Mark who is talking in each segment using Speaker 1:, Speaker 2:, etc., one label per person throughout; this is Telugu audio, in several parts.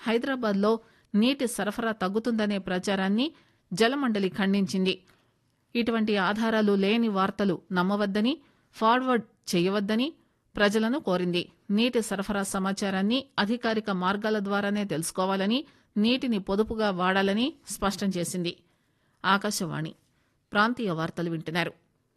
Speaker 1: హైదరాబాద్లో నీటి సరఫరా తగ్గుతుందనే ప్రచారాన్ని జలమండలి ఖండించింది ఇటువంటి ఆధారాలు లేని వార్తలు నమ్మవద్దని ఫార్వర్డ్ చేయవద్దని ప్రజలను కోరింది నీటి సరఫరా సమాచారాన్ని అధికారిక మార్గాల ద్వారానే తెలుసుకోవాలని నీటిని పొదుపుగా వాడాలని స్పష్టం చేసింది ఆకాశవాణి ప్రాంతీయ వార్తలు వింటున్నారు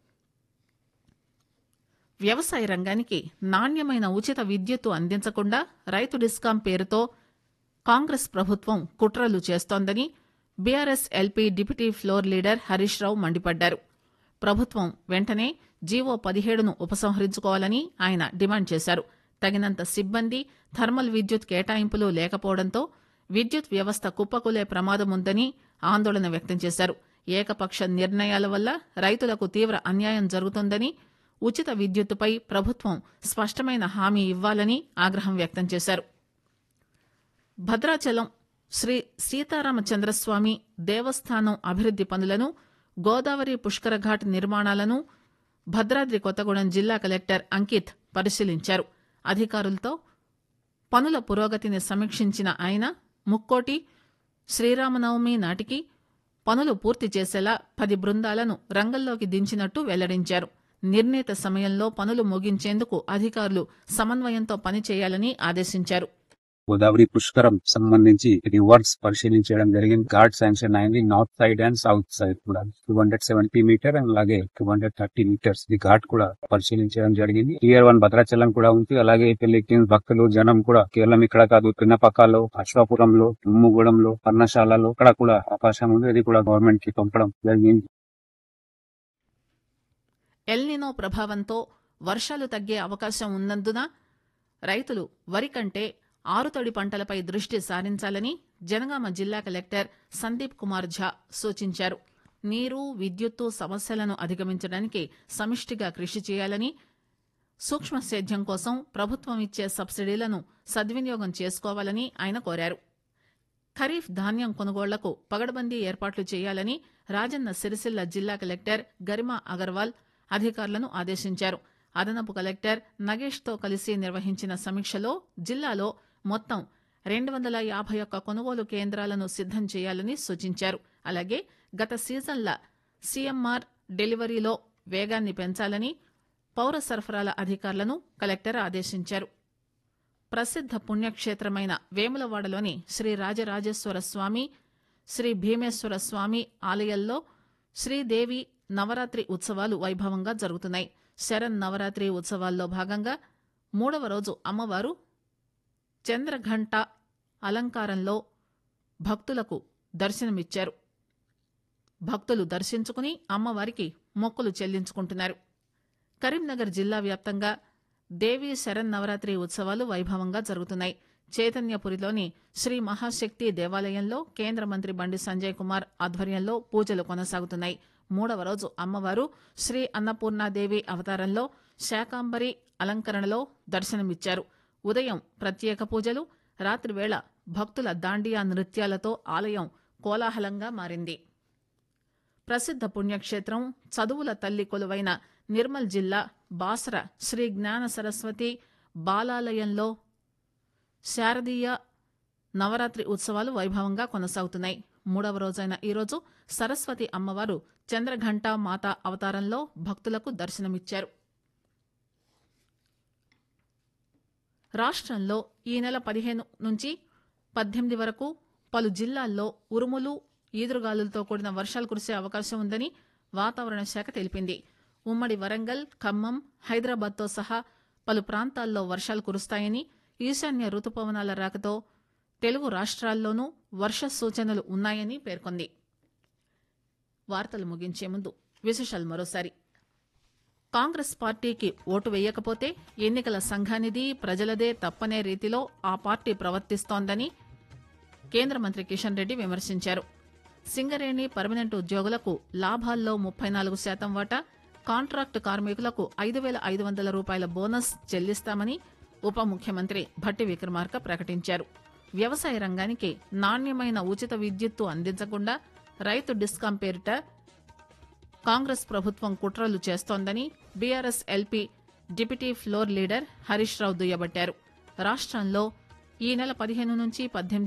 Speaker 1: వ్యవసాయ రంగానికి నాణ్యమైన ఉచిత విద్యుత్తు అందించకుండా రైతు డిస్కాం పేరుతో కాంగ్రెస్ ప్రభుత్వం కుట్రలు చేస్తోందని BRS LP deputy floor leader Harish Rao మండిపడ్డారు ప్రభుత్వం వెంటనే జీవో పదిహేడును ఉపసంహరించుకోవాలని ఆయన డిమాండ్ చేశారు తగినంత సిబ్బంది థర్మల్ విద్యుత్ కేటాయింపులు లేకపోవడంతో విద్యుత్ వ్యవస్థ కుప్పకూలే ప్రమాదముందని ఆందోళన వ్యక్తం చేశారు ఏకపక్ష నిర్ణయాల వల్ల రైతులకు తీవ్ర అన్యాయం జరుగుతోందని ఉచిత విద్యుత్తుపై ప్రభుత్వం స్పష్టమైన హామీ ఇవ్వాలని ఆగ్రహం వ్యక్తం చేశారు భద్రాచలం శ్రీ సీతారామచంద్రస్వామి దేవస్థానం అభివృద్ది పనులను గోదావరి పుష్కరఘాట్ నిర్మాణాలను భద్రాద్రి కొత్తగూడెం జిల్లా కలెక్టర్ అంకిత్ పరిశీలించారు అధికారులతో పనుల పురోగతిని సమీక్షించిన ఆయన ముక్కోటి శ్రీరామనవమి నాటికి పనులు పూర్తి చేసేలా పది బృందాలను రంగంలోకి దించినట్టు వెల్లడించారు నిర్ణీత సమయంలో పనులు ముగించేందుకు అధికారులు సమన్వయంతో పనిచేయాలని ఆదేశించారు
Speaker 2: గోదావరి పుష్కరం సంబంధించి రివర్స్ పరిశీలించడం జరిగింది ఘాట్ శాంక్షన్ అయింది north side and south side కూడా two hundred seventy metre and అలాగే టూ హండ్రెడ్ థర్టీ మీటర్స్ ఇది ఘాట్ కూడా పరిశీలించడం జరిగింది ఇయర్ వన్ భద్రాచలం కూడా ఉంది అలాగే పెళ్లికి భక్తులు జనం కూడా కేవలం ఇక్కడ కాదు పిన్నపక్కలో అశ్వాపురంలో తుమ్ముగూడెంలో పర్ణశాలలో ఇక్కడ కూడా అవకాశం ఉంది అది కూడా గవర్నమెంట్ కి పంపడం జరిగింది
Speaker 1: ఎల్నినో ప్రభావంతో వర్షాలు తగ్గే అవకాశం ఉన్నందున రైతులు వరి కంటే ఆరుతడి పంటలపై దృష్టి సారించాలని జనగామ జిల్లా కలెక్టర్ సందీప్ కుమార్ ఝా సూచించారు నీరు విద్యుత్తు సమస్యలను అధిగమించడానికి సమిష్టిగా కృషి చేయాలని సూక్ష్మ సేద్యం కోసం ప్రభుత్వం ఇచ్చే సబ్సిడీలను సద్వినియోగం చేసుకోవాలని ఆయన కోరారు ఖరీఫ్ ధాన్యం కొనుగోళ్లకు పగడబందీ ఏర్పాట్లు చేయాలని రాజన్న సిరిసిల్ల జిల్లా కలెక్టర్ గరిమా అగర్వాల్ అధికారులను ఆదేశించారు అదనపు కలెక్టర్ నగేష్తో కలిసి నిర్వహించిన సమీక్షలో జిల్లాలో మొత్తం రెండు వందల యాభై ఒక్క కొనుగోలు కేంద్రాలను సిద్దం చేయాలని సూచించారు అలాగే గత సీజన్ల సీఎంఆర్ డెలివరీలో వేగాన్ని పెంచాలని పౌర సరఫరాల అధికారులను కలెక్టర్ ఆదేశించారు ప్రసిద్ధ పుణ్యక్షేత్రమైన వేములవాడలోని శ్రీ రాజరాజేశ్వర స్వామి శ్రీ భీమేశ్వర స్వామి ఆలయాల్లో శ్రీదేవి నవరాత్రి ఉత్సవాలు వైభవంగా జరుగుతున్నాయి శరణ్ నవరాత్రి ఉత్సవాల్లో భాగంగా మూడవ రోజు అమ్మవారు చంద్రఘంట అలంకారంలో భక్తులకు దర్శనమిచ్చారు భక్తులు దర్శించుకుని అమ్మవారికి మొక్కులు చెల్లించుకుంటున్నారు కరీంనగర్ జిల్లా వ్యాప్తంగా దేవీ శరణ్ నవరాత్రి ఉత్సవాలు వైభవంగా జరుగుతున్నాయి చైతన్యపురిలోని శ్రీ మహాశక్తి దేవాలయంలో కేంద్ర మంత్రి బండి సంజయ్ కుమార్ ఆధ్వర్యంలో పూజలు కొనసాగుతున్నాయి మూడవ రోజు అమ్మవారు శ్రీ అన్నపూర్ణాదేవి అవతారంలో శాకాంబరి అలంకరణలో దర్శనమిచ్చారు ఉదయం ప్రత్యేక పూజలు రాత్రివేళ భక్తుల దాండియా నృత్యాలతో ఆలయం కోలాహలంగా మారింది ప్రసిద్ధ పుణ్యక్షేత్రం చదువుల తల్లి కొలువైన నిర్మల్ జిల్లా బాసర శ్రీ జ్ఞాన సరస్వతి బాలాలయంలో శారదీయ నవరాత్రి ఉత్సవాలు వైభవంగా కొనసాగుతున్నాయి మూడవ రోజైన ఈరోజు సరస్వతి అమ్మవారు చంద్రఘంట మాత అవతారంలో భక్తులకు దర్శనమిచ్చారు రాష్ట్రంలో ఈ నెల పదిహేను నుంచి పద్దెనిమిది వరకు పలు జిల్లాల్లో ఉరుములు ఈదురుగాలులతో కూడిన వర్షాలు కురిసే అవకాశం ఉందని వాతావరణ శాఖ తెలిపింది ఉమ్మడి వరంగల్ ఖమ్మం హైదరాబాద్తో సహా పలు ప్రాంతాల్లో వర్షాలు కురుస్తాయని ఈశాన్య రుతుపవనాల రాకతో తెలుగు రాష్ట్రాల్లోనూ వర్ష సూచనలు ఉన్నాయని పేర్కొంది వార్తలు ముగించే ముందు విశేషాలు మరోసారి కాంగ్రెస్ పార్టీకి ఓటు వేయకపోతే ఎన్నికల సంఘానిది ప్రజలదే తప్పనే రీతిలో ఆ పార్టీ ప్రవర్తిస్తోందని కేంద్ర మంత్రి కిషన్ రెడ్డి విమర్శించారు సింగరేణి పర్మనెంట్ ఉద్యోగులకు లాభాల్లో ముప్పై నాలుగు శాతం వాటా కాంట్రాక్టు కార్మికులకు ఐదు వేల ఐదు వందల రూపాయల బోనస్ చెల్లిస్తామని ఉప ముఖ్యమంత్రి భట్టి విక్రమార్క ప్రకటించారు వ్యవసాయ రంగానికి నాణ్యమైన ఉచిత విద్యుత్తు అందించకుండా రైతు డిస్కాం పేరిట కాంగ్రెస్ ప్రభుత్వం కుట్రలు చేస్తోందని BRS LP deputy floor leader Harish Rao దుయ్యబట్టారు రాష్ట్రంలో ఈ నెల పదిహేను నుంచి పద్దెనిమిది